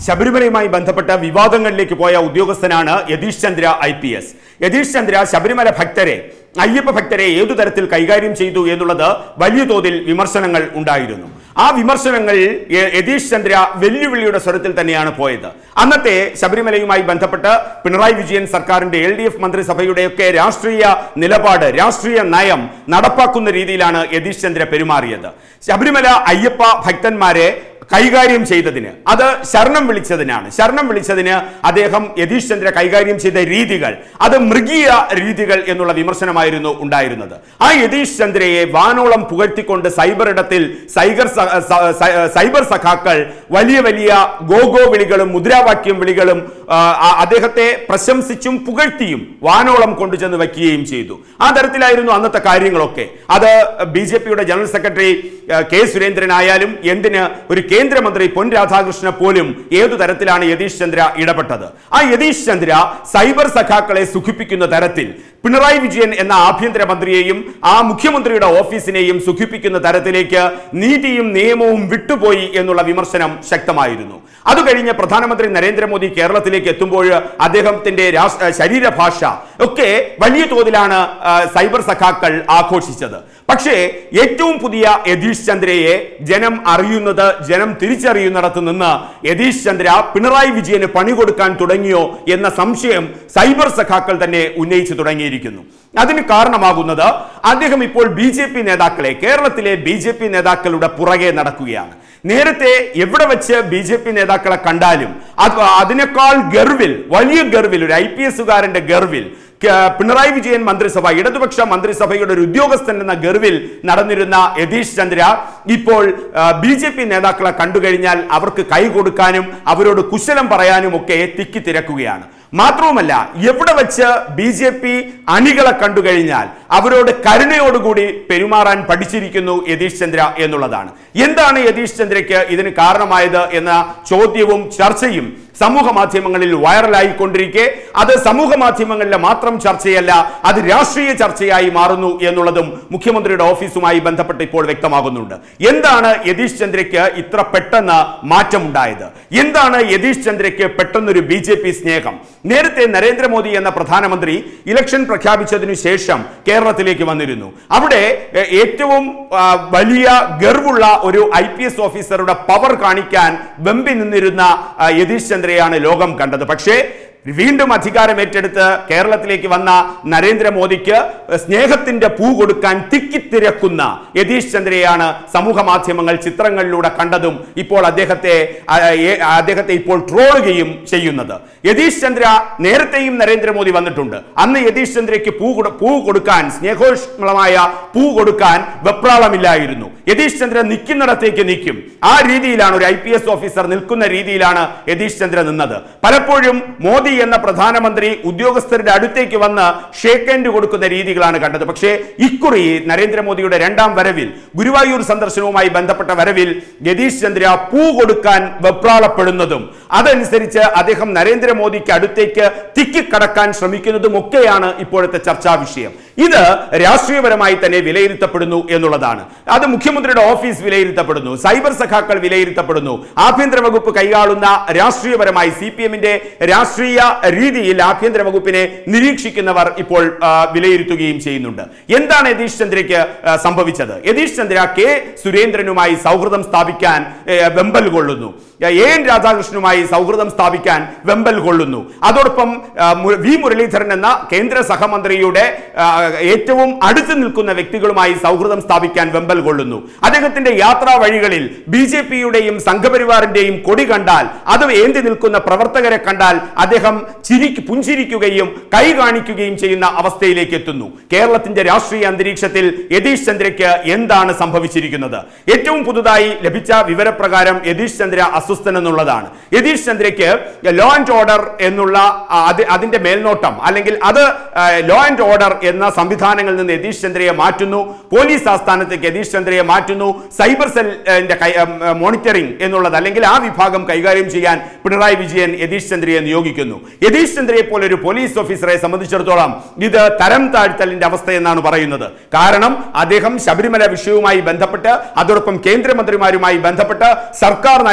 ശബരിമലയുമായി ബന്ധപ്പെട്ട വിവാദങ്ങളിലേക്ക് പോയ ഉദ്യോഗസ്ഥനാണ് Yathish Chandra I P S Yathish Chandra Sabarimala ഭക്തരെ അയ്യപ്പ ഭക്തരെ ഏതു തരത്തിൽ കൈകാര്യം ചെയ്തു എന്നുള്ളത് വലിയ തോതിൽ വിമർശനങ്ങൾ ഉണ്ടായിരുന്നു ആ വിമർശനങ്ങൾ യ- യതീഷ് ചന്ദ്ര വെല്ലുവിളിയുടെ സ്വരത്തിൽ തന്നെയാണ് പോയത് അന്നത്തെ ശബരിമലയുമായി ബന്ധപ്പെട്ട് പിണറായി വിജയൻ സർക്കാരിന്റെ എൽ ഡി എഫ് മന്ത്രിസഭയുടെയൊക്കെ രാഷ്ട്രീയ നിലപാട് രാഷ്ട്രീയ നയം നടപ്പാക്കുന്ന രീതിയിലാണ് യതീഷ് ചന്ദ്ര പെരുമാറിയത് ശബരിമല അയ്യപ്പ ഭക്തന്മാരെ കൈകാര്യം ചെയ്തതിന് അത് ശരണം വിളിച്ചതിനാണ് ശരണം വിളിച്ചതിന് അദ്ദേഹം യതീഷ് ചന്ദ്ര കൈകാര്യം ചെയ്ത രീതികൾ അത് മൃഗീയ രീതികൾ എന്നുള്ള വിമർശനമായിരുന്നു ഉണ്ടായിരുന്നത് ആ യതീഷ് ചന്ദ്രയെ വാനോളം പുകഴ്ത്തിക്കൊണ്ട് സൈബർ ഇടത്തിൽ സൈബർ സ- സ- സ- സൈബർ സഖാക്കൾ വലിയ വലിയ ഗോഗോ വിളികളും മുദ്രാവാക്യം വിളികളും ആ, ആ, അദ്ദേഹത്തെ പ്രശംസിച്ചും പുകഴ്ത്തിയും വാനോളം കൊണ്ടുചെന്ന് വയ്ക്കുകയും ചെയ്തു ആ തരത്തിലായിരുന്നു അന്നത്തെ കാര്യങ്ങളൊക്കെ അത് ബി ജെ പിയുടെ ജനറൽ സെക്രട്ടറി ആ, കെ സുരേന്ദ്രനായാലും എന്തിന് ഒരു കേന്ദ്രമന്ത്രി പൊൻ രാധാകൃഷ്ണനെ പോലും ഏതു തരത്തിലാണ് യതീഷ് ചന്ദ്ര ഇടപെട്ടത് ആ യതീഷ് ചന്ദ്ര സൈബർ സഖാക്കളെ സുഖിപ്പിക്കുന്ന തരത്തിൽ പിണറായി വിജയൻ എന്ന ആഭ്യന്തരമന്ത്രിയെയും ആ മുഖ്യമന്ത്രിയുടെ ഓഫീസിനെയും സുഖിപ്പിക്കുന്ന തരത്തിലേക്ക് നീതിയും നിയമവും വിട്ടുപോയി എന്നുള്ള വിമർശനം ശക്തമായിരുന്നു അത് കഴിഞ്ഞ് പ്രധാനമന്ത്രി നരേന്ദ്രമോദി കേരളത്തിലേക്ക് എത്തുമ്പോൾ അദ്ദേഹത്തിന്റെ രാഷ്ട്ര ശരീരഭാഷ ഒക്കെ വലിയ തോതിലാണ് ആ, സൈബർ സഖാക്കൾ ആഘോഷിച്ചത് പക്ഷേ ഏറ്റവും പുതിയ യതീഷ് ചന്ദ്രയെ ജനം അറിയുന്നത് ജനം തിരിച്ചറിയുന്നിടത്ത് നിന്ന് യതീഷ് ചന്ദ്ര പിണറായി വിജയന് പണി കൊടുക്കാൻ തുടങ്ങിയോ എന്ന സംശയം സൈബർ സഖാക്കൾ തന്നെ ഉന്നയിച്ചു തുടങ്ങിയിരിക്കുന്നു അതിന് കാരണമാകുന്നത് അദ്ദേഹം ഇപ്പോൾ ബി ജെ പി നേതാക്കളെ കേരളത്തിലെ ബി ജെ പി നേതാക്കളുടെ പുറകെ നടക്കുകയാണ് നേരത്തെ എവിടെ വെച്ച് ബി ജെ പി നേതാക്കളെ കണ്ടാലും അത് അതിനേക്കാൾ ഗർവിൽ വലിയ ഗർവിൽ ഒരു ഐ പി എസുകാരന്റെ ഗർവിൽ ക- പിണറായി വിജയൻ മന്ത്രിസഭ ഇടതുപക്ഷ മന്ത്രിസഭയുടെ ഒരു ഉദ്യോഗസ്ഥൻ എന്ന ഗർവിൽ നടന്നിരുന്ന യതീഷ് ചന്ദ്ര ഇപ്പോൾ ബി ജെ പി നേതാക്കളെ കണ്ടുകഴിഞ്ഞാൽ അവർക്ക് കൈ കൊടുക്കാനും അവരോട് കുശലം പറയാനും ഒക്കെ തിക്കി തിരക്കുകയാണ് മാത്രവുമല്ല എവിടെ വെച്ച് ബി ജെ പി അണികളെ കണ്ടുകഴിഞ്ഞാൽ അവരോട് കരുണയോടുകൂടി പെരുമാറാൻ പഠിച്ചിരിക്കുന്നു യതീഷ് ചന്ദ്ര എന്നുള്ളതാണ് എന്താണ് യതീഷ് ചന്ദ്രയ്ക്ക് ഇതിന് കാരണമായത് എന്ന ചോദ്യവും ചർച്ചയും സമൂഹ മാധ്യമങ്ങളിൽ വൈറലായിക്കൊണ്ടിരിക്കെ അത് സമൂഹ മാധ്യമങ്ങളിലെ മാത്രം ചർച്ചയല്ല അത് രാഷ്ട്രീയ ചർച്ചയായി മാറുന്നു എന്നുള്ളതും മുഖ്യമന്ത്രിയുടെ ഓഫീസുമായി ബന്ധപ്പെട്ട് ഇപ്പോൾ വ്യക്തമാകുന്നുണ്ട് എന്താണ് യതീഷ് ചന്ദ്രയ്ക്ക് ഇത്ര പെട്ടെന്ന് മാറ്റമുണ്ടായത് എന്താണ് യതീഷ് ചന്ദ്രയ്ക്ക് പെട്ടെന്നൊരു ബി ജെ പി സ്നേഹം നേരത്തെ നരേന്ദ്രമോദി എന്ന പ്രധാനമന്ത്രി ഇലക്ഷൻ പ്രഖ്യാപിച്ചതിനു ശേഷം കേരളത്തിലേക്ക് വന്നിരുന്നു അവിടെ എ, ഏറ്റവും ആ, വലിയ ഗർവുള്ള ഒരു ഐ പി എസ് ഓഫീസറുടെ പവർ കാണിക്കാൻ വെമ്പി നിന്നിരുന്ന ആ, യതീഷ് ചന്ദ്രയാണ് ലോകം കണ്ടത് പക്ഷേ വീണ്ടും അധികാരം ഏറ്റെടുത്ത് കേരളത്തിലേക്ക് വന്ന നരേന്ദ്രമോദിക്ക് സ്നേഹത്തിന്റെ പൂ കൊടുക്കാൻ തിക്കിത്തിരക്കുന്ന യതീഷ് ചന്ദ്രയാണ് സമൂഹ മാധ്യമങ്ങൾ ചിത്രങ്ങളിലൂടെ കണ്ടതും ഇപ്പോൾ അദ്ദേഹത്തെ ആ, ഏ- അദ്ദേഹത്തെ ഇപ്പോൾ ട്രോളുകയും ചെയ്യുന്നത് യതീഷ് ചന്ദ്ര നേരത്തെയും നരേന്ദ്രമോദി വന്നിട്ടുണ്ട് അന്ന് യതീഷ് ചന്ദ്രയ്ക്ക് പൂ കൊടു- പൂ കൊടുക്കാൻ സ്നേഹോഷ്മളമായ പൂ കൊടുക്കാൻ വെപ്രാളമില്ലായിരുന്നു യതീഷ് ചന്ദ്ര നിൽക്കുന്നിടത്തേക്ക് നിൽക്കും ആ രീതിയിലാണ് ഒരു ഐ പി എസ് ഓഫീസർ നിൽക്കുന്ന രീതിയിലാണ് യതീഷ് ചന്ദ്ര നിന്നത് പലപ്പോഴും മോദി എന്ന പ്രധാനമന്ത്രി ഉദ്യോഗസ്ഥരുടെ അടുത്തേക്ക് വന്ന് ഷേക്ക് ഹാൻഡ് കൊടുക്കുന്ന രീതികളാണ് കണ്ടത് പക്ഷേ ഇക്കുറി നരേന്ദ്രമോദിയുടെ രണ്ടാം വരവിൽ ഗുരുവായൂർ സന്ദർശനവുമായി ബന്ധപ്പെട്ട വരവിൽ യതീഷ് ചന്ദ്ര പൂ കൊടുക്കാൻ വെപ്രാളപ്പെടുന്നതും അതനുസരിച്ച് അദ്ദേഹം നരേന്ദ്രമോദിക്ക് അടുത്തേക്ക് തിക്കിക്കടക്കാൻ ശ്രമിക്കുന്നതും ഒക്കെയാണ് ഇപ്പോഴത്തെ ചർച്ചാ വിഷയം ഇത് രാഷ്ട്രീയപരമായി തന്നെ വിലയിരുത്തപ്പെടുന്നു എന്നുള്ളതാണ് അത് മുഖ്യമന്ത്രിയുടെ ഓഫീസ് വിലയിരുത്തപ്പെടുന്നു സൈബർ സഖാക്കൾ വിലയിരുത്തപ്പെടുന്നു ആഭ്യന്തര വകുപ്പ് കൈകാളുന്ന രാഷ്ട്രീയപരമായി സി പി എമ്മിന്റെ രാഷ്ട്രീയ രീതിയിൽ ആഭ്യന്തര വകുപ്പിനെ നിരീക്ഷിക്കുന്നവർ ഇപ്പോൾ ആ, വിലയിരുത്തുകയും ചെയ്യുന്നുണ്ട് എന്താണ് യതീഷ് ചന്ദ്രയ്ക്ക് ആ, സംഭവിച്ചത് യതീഷ് ചന്ദ്ര കെ സുരേന്ദ്രനുമായി സൗഹൃദം സ്ഥാപിക്കാൻ ഏ, വെമ്പൽ കൊള്ളുന്നു എ എൻ രാധാകൃഷ്ണനുമായി സൗഹൃദം സ്ഥാപിക്കാൻ വെമ്പൽ കൊള്ളുന്നു അതോടൊപ്പം ആ, മു- വി മുരളീധരൻ എന്ന കേന്ദ്ര സഹമന്ത്രിയുടെ ആ, ഏറ്റവും അടുത്ത് നിൽക്കുന്ന വ്യക്തികളുമായി സൗഹൃദം സ്ഥാപിക്കാൻ വെമ്പൽ കൊള്ളുന്നു അദ്ദേഹത്തിന്റെ യാത്രാ വഴികളിൽ ബി ജെ പിയുടെയും സംഘപരിവാറിന്റെയും കൊടി കണ്ടാൽ അത് ഏന്തി നിൽക്കുന്ന പ്രവർത്തകരെ കണ്ടാൽ അദ്ദേഹം ചിരി പുഞ്ചിരിക്കുകയും കൈ കാണിക്കുകയും ചെയ്യുന്ന അവസ്ഥയിലേക്ക് എത്തുന്നു കേരളത്തിന്റെ രാഷ്ട്രീയ അന്തരീക്ഷത്തിൽ യതീഷ് ചന്ദ്രയ്ക്ക് എന്താണ് സംഭവിച്ചിരിക്കുന്നത് ഏറ്റവും പുതുതായി ലഭിച്ച വിവരപ്രകാരം യതീഷ് ചന്ദ്ര അസ്വസ്ഥൻ എന്നുള്ളതാണ് യതീഷ് ചന്ദ്രയ്ക്ക് ലോ ആൻഡ് ഓർഡർ എന്നുള്ള ആ, അത് അതിന്റെ മേൽനോട്ടം അല്ലെങ്കിൽ അത് ലോ ആൻഡ് ഓർഡർ എന്ന സംവിധാനങ്ങളിൽ നിന്ന് യതീഷ് ചന്ദ്രയെ മാറ്റുന്നു പോലീസ് ആസ്ഥാനത്തേക്ക് യതീഷ് ചന്ദ്രയെ മാറ്റുന്നു സൈബർ സെല്ലിന്റെ മോണിറ്ററിംഗ് എന്നുള്ളത് അല്ലെങ്കിൽ ആ വിഭാഗം കൈകാര്യം ചെയ്യാൻ പിണറായി വിജയൻ യതീഷ് ചന്ദ്രയെ നിയോഗിക്കുന്നു യതീഷ് ചന്ദ്രയെ പോലെ ഒരു പോലീസ് ഓഫീസറെ സംബന്ധിച്ചിടത്തോളം ഇത് തരം താഴ്ത്തലിന്റെ അവസ്ഥ എന്നാണ് പറയുന്നത് കാരണം അദ്ദേഹം ശബരിമല വിഷയവുമായി ബന്ധപ്പെട്ട് അതോടൊപ്പം കേന്ദ്രമന്ത്രിമാരുമായി ബന്ധപ്പെട്ട് സർക്കാർ നയങ്ങൾ നടപ്പാക്കി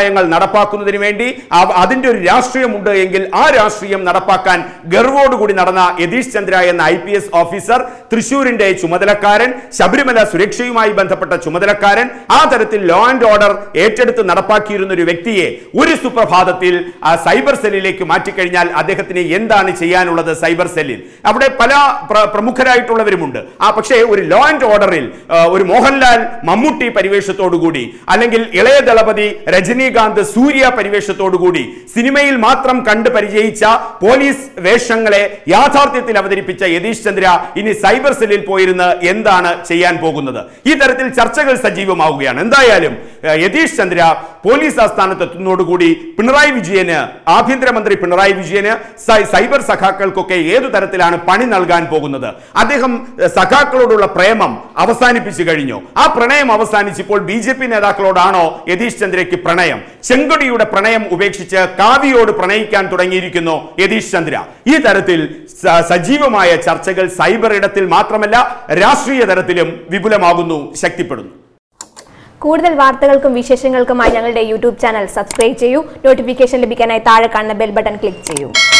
നടപ്പാക്കുന്നതിന് വേണ്ടി ആ- അതിന്റെ ഒരു രാഷ്ട്രീയമുണ്ട് എങ്കിൽ ആ രാഷ്ട്രീയം നടപ്പാക്കാൻ ഗർവോടുകൂടി നടന്ന യതീഷ് ചന്ദ്ര എന്ന ഐ പി എസ് ഓഫീസർ തൃശൂരിന്റെ ചുമതലക്കാരൻ ശബരിമല സുരക്ഷയുമായി ബന്ധപ്പെട്ട ചുമതലക്കാരൻ ആ തരത്തിൽ ലോ ആൻഡ് ഓർഡർ ഏറ്റെടുത്ത് നടപ്പാക്കിയിരുന്ന ഒരു വ്യക്തിയെ ഒരു സുപ്രഭാതത്തിൽ ആ സൈബർ സെല്ലിലേക്ക് മാറ്റിക്കഴിഞ്ഞാൽ അദ്ദേഹത്തിന് എന്താണ് ചെയ്യാനുള്ളത് സൈബർ സെല്ലിൽ അവിടെ പല പ്ര- പ്രമുഖരായിട്ടുള്ളവരുമുണ്ട് ആ പക്ഷേ ഒരു ലോ ആൻഡ് ഓർഡറിൽ ആ, ഒരു മോഹൻലാൽ മമ്മൂട്ടി പരിവേഷത്തോടുകൂടി അല്ലെങ്കിൽ ഇളയ ദളപതി രജനീകാന്ത് സൂര്യ പരിവേഷത്തോടുകൂടി സിനിമയിൽ മാത്രം കണ്ട് പരിചയിച്ച പോലീസ് വേഷങ്ങളെ യാഥാർത്ഥ്യത്തിൽ അവതരിപ്പിച്ച യതീഷ് ചന്ദ്ര ഇനി സൈബർ സെല്ലിൽ പോയിരുന്ന് എന്താണ് ചെയ്യാൻ പോകുന്നത് ഈ തരത്തിൽ ചർച്ചകൾ സജീവമാവുകയാണ് എന്തായാലും ഏഹ്, യതീഷ് ചന്ദ്ര പോലീസ് ആസ്ഥാനത്ത് എത്തുന്നതോടുകൂടി പിണറായി വിജയന് ആഭ്യന്തരമന്ത്രി പിണറായി വിജയന് സൈ- സൈബർ സഖാക്കൾക്കൊക്കെ ഏതു തരത്തിലാണ് പണി നൽകാൻ പോകുന്നത് അദ്ദേഹം ഏഹ്, സഖാക്കളോടുള്ള പ്രേമം അവസാനിപ്പിച്ചു കഴിഞ്ഞു ആ പ്രണയം അവസാനിച്ചപ്പോൾ ബി ജെ പി നേതാക്കളോടാണോ യതീഷ് ചന്ദ്രയ്ക്ക് പ്രണയം ചെങ്കൊടിയുടെ പ്രണയം ഉപേക്ഷിച്ച് കാവ്യയോട് പ്രണയിക്കാൻ തുടങ്ങിയിരിക്കുന്നു യതീഷ് ചന്ദ്ര ഈ തരത്തിൽ സ- സജീവമായ ചർച്ചകൾ സൈബർ ഇടത്തിൽ മാത്രമല്ല രാഷ്ട്രീയ തലത്തിലും വിപുലമാകുന്നു ശക്തിപ്പെടുന്നു കൂടുതൽ വാർത്തകൾക്കും വിശേഷങ്ങൾക്കുമായി ഞങ്ങളുടെ യൂട്യൂബ് ചാനൽ സബ്സ്ക്രൈബ് ചെയ്യൂ നോട്ടിഫിക്കേഷൻ ലഭിക്കാനായി താഴെ കാണുന്ന ബെൽ ബട്ടൺ ക്ലിക്ക് ചെയ്യൂ